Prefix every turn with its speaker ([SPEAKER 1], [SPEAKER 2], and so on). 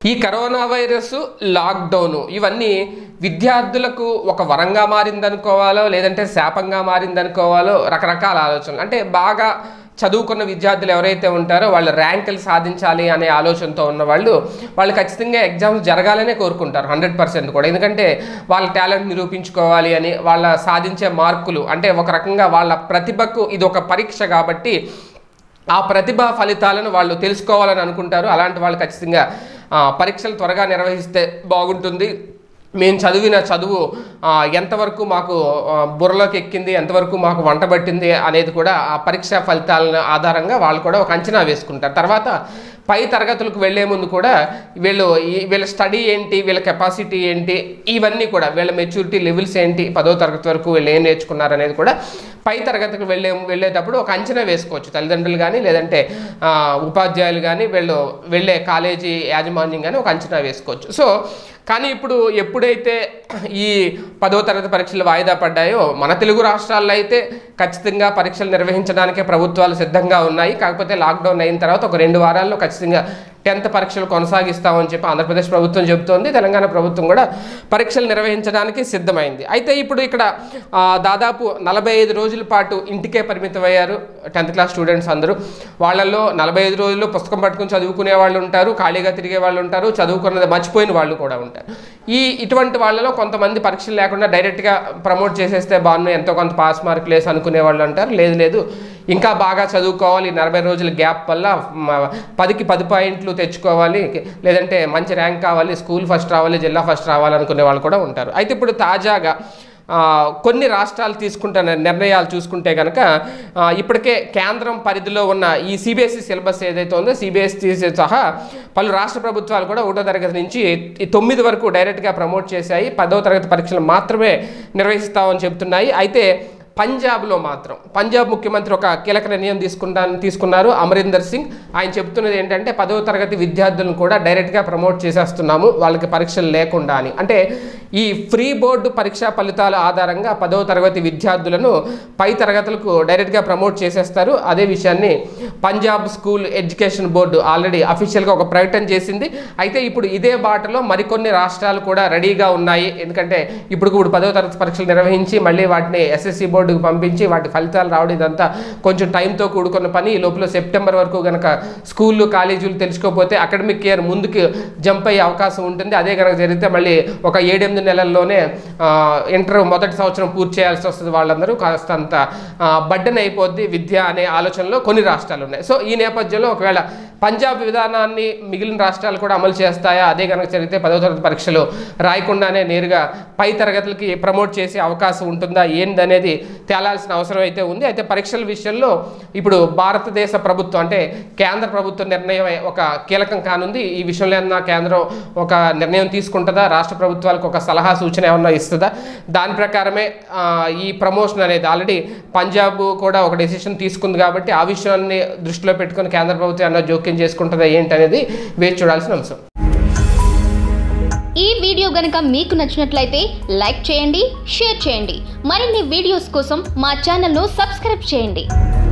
[SPEAKER 1] ఈ corona virus lockdown ఇవన్నీ విద్యార్థులకు ఒక వరంగా మారిందనుకోవాలో లేదంటే శాపంగా మారిందనుకోవాలో రకరకాల ఆలోచనలు అంటే బాగా చదువుకున్న విద్యార్థులు ఎవరైతే ఉంటారో వాళ్ళు ర్యాంకులు సాధించాలి అనే ఆలోచనతో ఉన్న వాళ్ళు వాళ్ళు ఖచ్చితంగా ఎగ్జామ్స్ జరగాలనే కోరుకుంటారు హండ్రెడ్ పర్సెంట్ కూడా ఎందుకంటే వాళ్ళ టాలెంట్ నిరూపించుకోవాలి అని వాళ్ళ సాధించే మార్కులు అంటే ఒక రకంగా వాళ్ళ ప్రతిభకు ఇది ఒక పరీక్ష కాబట్టి ఆ ప్రతిభ ఫలితాలను వాళ్ళు తెలుసుకోవాలని అనుకుంటారు అలాంటి వాళ్ళు ఖచ్చితంగా ఆ, పరీక్షలు త్వరగా నిర్వహిస్తే బాగుంటుంది మేము చదివిన చదువు ఆ, ఎంతవరకు మాకు ఆ, బుర్రలోకి ఎక్కింది ఎంతవరకు మాకు వంట పట్టింది అనేది కూడా ఆ పరీక్ష ఫలితాల ఆధారంగా వాళ్ళు కూడా ఒక అంచనా వేసుకుంటారు తర్వాత పై తరగతులకు వెళ్లే ముందు కూడా వీళ్ళు ఈ- వీళ్ళ స్టడీ ఏంటి వీళ్ళ కెపాసిటీ ఏంటి ఇవన్నీ కూడా వీళ్ళ మెచ్యూరిటీ లెవెల్స్ ఏంటి పదో తరగతి వరకు వీళ్ళు ఏం నేర్చుకున్నారు అనేది కూడా పై తరగతికి వెళ్ళే వెళ్ళేటప్పుడు ఒక అంచనా వేసుకోవచ్చు తల్లిదండ్రులు కానీ లేదంటే ఆ, ఉపాధ్యాయులు కానీ వీళ్ళు వెళ్ళే కాలేజీ యాజమాన్యం కానీ ఒక అంచనా వేసుకోవచ్చు సో కానీ ఇప్పుడు ఎప్పుడైతే ఈ పదో తరగతి పరీక్షలు వాయిదా పడ్డాయో మన తెలుగు రాష్ట్రాల్లో అయితే ఖచ్చితంగా పరీక్షలు నిర్వహించడానికే ప్రభుత్వాలు సిద్ధంగా ఉన్నాయి కాకపోతే లాక్డౌన్ అయిన తర్వాత ఒక రెండు వారాల్లో ఖచ్చితంగా టెన్త్ పరీక్షలు కొనసాగిస్తామని చెప్పి ఆంధ్రప్రదేశ్ ప్రభుత్వం చెబుతోంది తెలంగాణ ప్రభుత్వం కూడా పరీక్షలు నిర్వహించడానికి సిద్ధమైంది అయితే ఇప్పుడు ఇక్కడ ఆ, దాదాపు నలభై ఐదు రోజుల పాటు ఇంటికే పరిమితమయ్యారు టెన్త్ క్లాస్ స్టూడెంట్స్ అందరూ వాళ్ళల్లో నలభై ఐదు రోజుల్లో పుస్తకం పట్టుకుని చదువుకునే వాళ్ళు ఉంటారు ఖాళీగా తిరిగే వాళ్ళు ఉంటారు చదువుకున్నది మర్చిపోయిన వాళ్ళు కూడా ఉంటారు ఈ ఇటువంటి వాళ్ళలో కొంతమంది పరీక్షలు లేకుండా డైరెక్ట్గా ప్రమోట్ చేసేస్తే బాగున్నాయి ఎంతో కొంత పాస్ మార్కులు వేసి అనుకునే వాళ్ళు అంటారు లేదు లేదు ఇంకా బాగా చదువుకోవాలి నలభై రోజుల గ్యాప్ వల్ల మ- పదికి పది పాయింట్లు తెచ్చుకోవాలి లేదంటే మంచి ర్యాంక్ కావాలి స్కూల్ ఫస్ట్ రావాలి జిల్లా ఫస్ట్ రావాలి అనుకునే వాళ్ళు కూడా ఉంటారు అయితే ఇప్పుడు తాజాగా ఆ, కొన్ని రాష్ట్రాలు తీసుకుంటున్న నిర్ణయాలు చూసుకుంటే కనుక ఆ, ఇప్పటికే కేంద్రం పరిధిలో ఉన్న ఈ సిబిఎస్ఈ సిలబస్ ఏదైతే ఉందో సిబిఎస్ఈ సహా పలు రాష్ట్ర ప్రభుత్వాలు కూడా ఒకటో తరగతి నుంచి ఈ తొమ్మిది వరకు డైరెక్ట్గా ప్రమోట్ చేశాయి పదో తరగతి పరీక్షలు మాత్రమే నిర్వహిస్తామని చెబుతున్నాయి అయితే పంజాబ్లో మాత్రం పంజాబ్ ముఖ్యమంత్రి ఒక కీలక నిర్ణయం తీసుకుంటా తీసుకున్నారు అమరీందర్ సింగ్ ఆయన చెప్తున్నది ఏంటంటే పదవ తరగతి విద్యార్థులను కూడా డైరెక్ట్గా ప్రమోట్ చేసేస్తున్నాము వాళ్ళకి పరీక్షలు లేకుండా అని అంటే ఈ ఫ్రీ బోర్డు పరీక్షా ఫలితాల ఆధారంగా పదవ తరగతి విద్యార్థులను పై తరగతులకు డైరెక్ట్గా ప్రమోట్ చేసేస్తారు అదే విషయాన్ని Punjab school education board already అఫీషియల్గా ఒక ప్రకటన చేసింది అయితే ఇప్పుడు ఇదే బాటలో మరికొన్ని రాష్ట్రాలు కూడా రెడీగా ఉన్నాయి ఎందుకంటే ఇప్పుడు ఇప్పుడు పదవ తరగతి పరీక్షలు నిర్వహించి మళ్ళీ వాటిని ఎస్ఎస్సి బోర్డుకు పంపించి వాటి ఫలితాలు రావడం ఇదంతా కొంచెం టైంతో కూడుకున్న పని ఈ లోపల సెప్టెంబర్ వరకు కనుక స్కూళ్ళు కాలేజీలు తెలుసుకోకపోతే అకాడమిక్ ఇయర్ ముందుకు జంప్ అయ్యే అవకాశం ఉంటుంది అదే కనుక జరిగితే మళ్ళీ ఒక ఏడెనిమిది నెలల్లోనే ఆ, ఇంటర్ మొదటి సంవత్సరం పూర్తి చేయాల్సి వస్తుంది వాళ్ళందరూ కాస్తంత బడ్డన్ అయిపోద్ది విద్య అనే ఆలోచనలో కొన్ని రాష్ట్రాలు ఉన్నాయి సో ఈ నేపథ్యంలో ఒకవేళ పంజాబ్ విధానాన్ని మిగిలిన రాష్ట్రాలు కూడా అమలు చేస్తాయా అదే కనుక జరిగితే పదవ తరగతి పరీక్షలు రాయకుండానే నేరుగా పై తరగతులకి ప్రమోట్ చేసే అవకాశం ఉంటుందా ఏందనేది తేలాల్సిన అవసరం అయితే ఉంది అయితే పరీక్షల విషయంలో ఇప్పుడు భారతదేశ ప్రభుత్వం అంటే కేంద్ర ప్రభుత్వ నిర్ణయం ఒక కీలకం కానుంది ఈ విషయంలో ఏమన్నా కేంద్రం ఒక నిర్ణయం తీసుకుంటుందా రాష్ట్ర ప్రభుత్వాలకు ఒక సలహా సూచన ఏమన్నా ఇస్తుందా దాని ప్రకారమే ఆ, ఈ ప్రమోషన్ అనేది ఆల్రెడీ పంజాబ్ కూడా ఒక డెసిషన్ తీసుకుంది కాబట్టి ఆ విషయాన్ని దృష్టిలో పెట్టుకొని కేంద్ర ప్రభుత్వం ఏమన్నా జోక్యం చేసుకుంటుందా ఏంటి అనేది వేచి చూడాల్సిన అంశం
[SPEAKER 2] ఈ వీడియో గనుక మీకు నచ్చినట్లయితే లైక్ చేయండి షేర్ చేయండి మరిన్ని వీడియోస్ కోసం మా ఛానల్ను సబ్స్క్రైబ్ చేయండి